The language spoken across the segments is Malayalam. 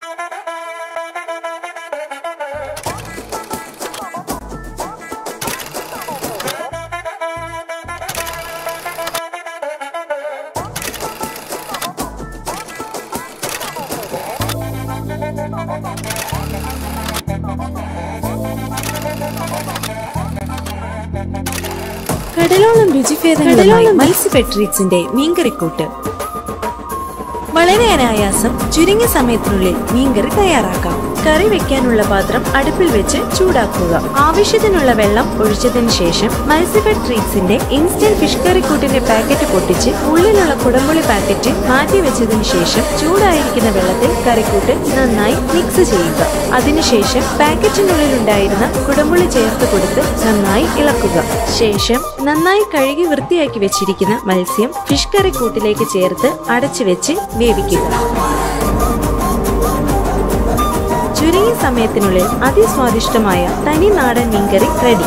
കടലോളം രുചിഭേദങ്ങളുമായി മത്സ്യഫെഡ് ട്രീറ്റ്സിന്റെ മീൻകറിക്കൂട്ട് വളരെ അനായാസം ചുരുങ്ങിയ സമയത്തിനുള്ളിൽ മീൻകറി തയ്യാറാക്കാം കറി വെക്കാനുള്ള പാത്രം അടുപ്പിൽ വെച്ച് ചൂടാക്കുക ആവശ്യത്തിനുള്ള വെള്ളം ഒഴിച്ചതിന് ശേഷം മത്സ്യഫെഡ് ട്രീറ്റ്സിന്റെ ഇൻസ്റ്റന്റ് ഫിഷ് കറി കൂട്ടിന്റെ പാക്കറ്റ് പൊട്ടിച്ച് ഉള്ളിലുള്ള കുടംപുളി പാക്കറ്റ് മാറ്റി വെച്ചതിന് ശേഷം ചൂടായിരിക്കുന്ന വെള്ളത്തിൽ കറിക്കൂട്ട് നന്നായി മിക്സ് ചെയ്യുക അതിനുശേഷം പാക്കറ്റിനുള്ളിൽ ഉണ്ടായിരുന്ന കുടംപുളി ചേർത്ത് കൊടുത്ത് നന്നായി ഇളക്കുക ശേഷം നന്നായി കഴുകി വൃത്തിയാക്കി വെച്ചിരിക്കുന്ന മത്സ്യം ഫിഷ് കറി കൂട്ടിലേക്ക് ചേർത്ത് അടച്ചു വെച്ച് വേവിക്കുക ചുരുങ്ങിയ സമയത്തിനുള്ളിൽ അതിസ്വാദിഷ്ടമായ തനി നാടൻ മീൻകറി റെഡി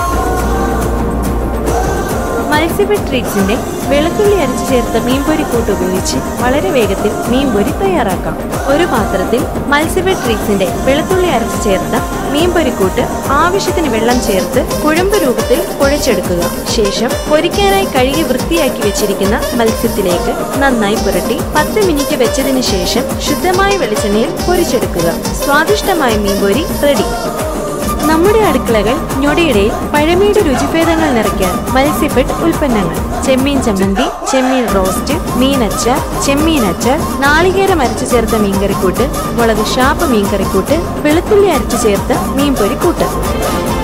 മത്സ്യഫെഡ് ട്രീറ്റ്സിന്റെ വെളുത്തുള്ളി അരച്ചു ചേർത്ത മീൻപൊരി കൂട്ട് ഉപയോഗിച്ച് വളരെ വേഗത്തിൽ മീൻപൊരി തയ്യാറാക്കാം ഒരു പാത്രത്തിൽ മത്സ്യഫെഡ് ട്രീറ്റ്സിന്റെ വെളുത്തുള്ളി അരച്ചു ചേർത്ത മീൻപൊരി കൂട്ട് ആവശ്യത്തിന് വെള്ളം ചേർത്ത് കുഴമ്പ് രൂപത്തിൽ കുഴച്ചെടുക്കുക ശേഷം പൊരിക്കാനായി കഴുകി വൃത്തിയാക്കി വെച്ചിരിക്കുന്ന മത്സ്യത്തിലേക്ക് നന്നായി പുരട്ടി പത്ത് മിനിറ്റ് വെച്ചതിന് ശേഷം ശുദ്ധമായ വെളിച്ചെണ്ണയിൽ പൊരിച്ചെടുക്കുക സ്വാദിഷ്ടമായ മീൻപൊരി റെഡി നമ്മുടെ അടുക്കളകൾ ഞൊടിയിടയിൽ പഴമയുടെ രുചിഭേദങ്ങൾ നിറയ്ക്കാൻ മത്സ്യഫെഡ് ഉൽപ്പന്നങ്ങൾ ചെമ്മീൻ ചമ്മന്തി ചെമ്മീൻ റോസ്റ്റ് മീനച്ചാർ ചെമ്മീൻ അച്ചാർ നാളികേരം അരച്ചു ചേർത്ത മീൻകറിക്കൂട്ട് മുളക് ഷാപ്പ് മീൻകറിക്കൂട്ട് വെളുത്തുള്ളി അരച്ചു ചേർത്ത മീൻപൊരിക്കൂട്ട്